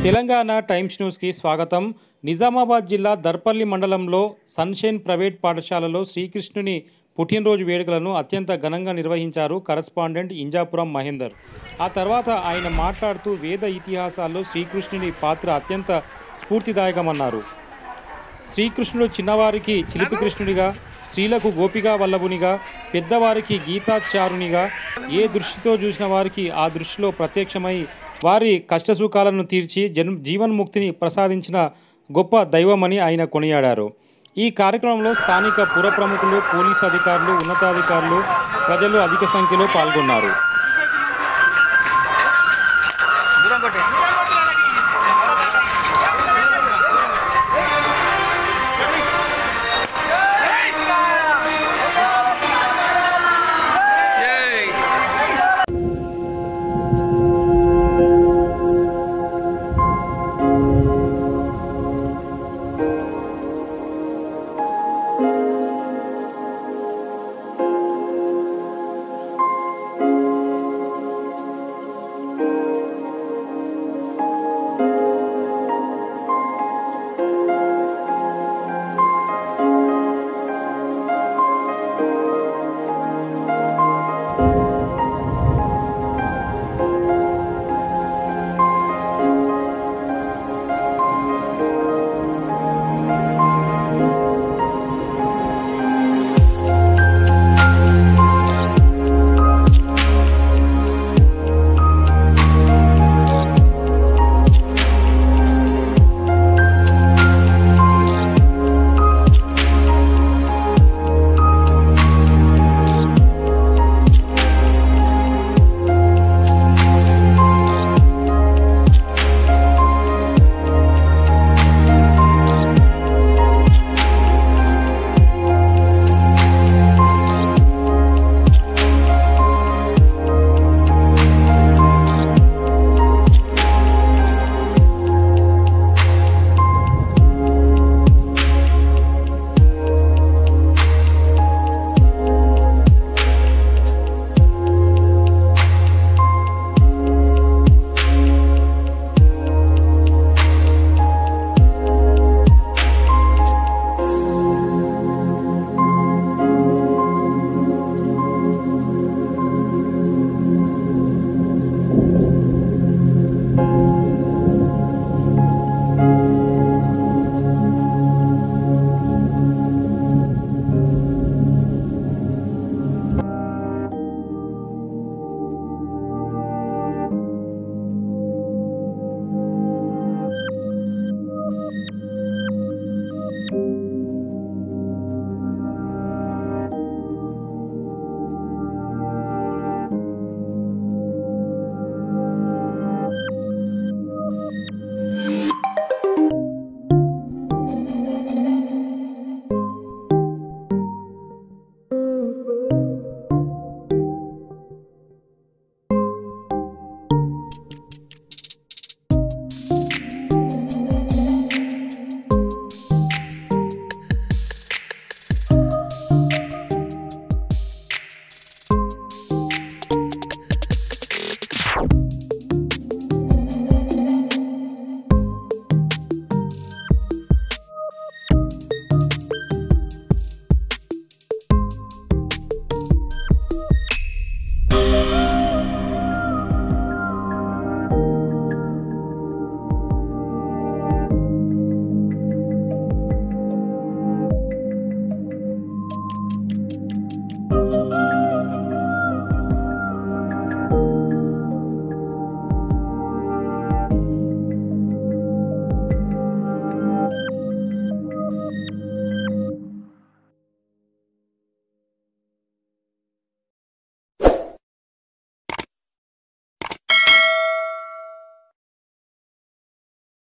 Telangana times న్యూస్కి స్వాగతం నిజామాబాద్ జిల్లా దర్పల్లి మండలంలో సన్షైన్ ప్రైవేట్ పాఠశాలలో శ్రీకృష్ణుని పుట్టినరోజు వేడుకలను అత్యంత ఘనంగా నిర్వహించారు కరస్పాండెంట్ ఇంజాపురం మహేందర్ ఆ తర్వాత ఆయన మాట్లాడుతూ వేద ఇతిహాసాల్లో శ్రీకృష్ణుని పాత్ర అత్యంత స్ఫూర్తిదాయకమన్నారు శ్రీకృష్ణుడు చిన్నవారికి చిలిపి కృష్ణుడిగా స్త్రీలకు గోపిగా వల్లభునిగా పెద్దవారికి గీతాచారునిగా ఏ దృష్టితో చూసిన వారికి ఆ దృష్టిలో ప్రత్యక్షమై వారి కష్టసుఖాలను తీర్చి జన్ జీవన్ముక్తిని ప్రసాదించిన గొప్ప దైవమని ఆయన కొనియాడారు ఈ కార్యక్రమంలో స్థానిక పుర ప్రముఖులు పోలీస్ అధికారులు ఉన్నతాధికారులు ప్రజలు అధిక సంఖ్యలో పాల్గొన్నారు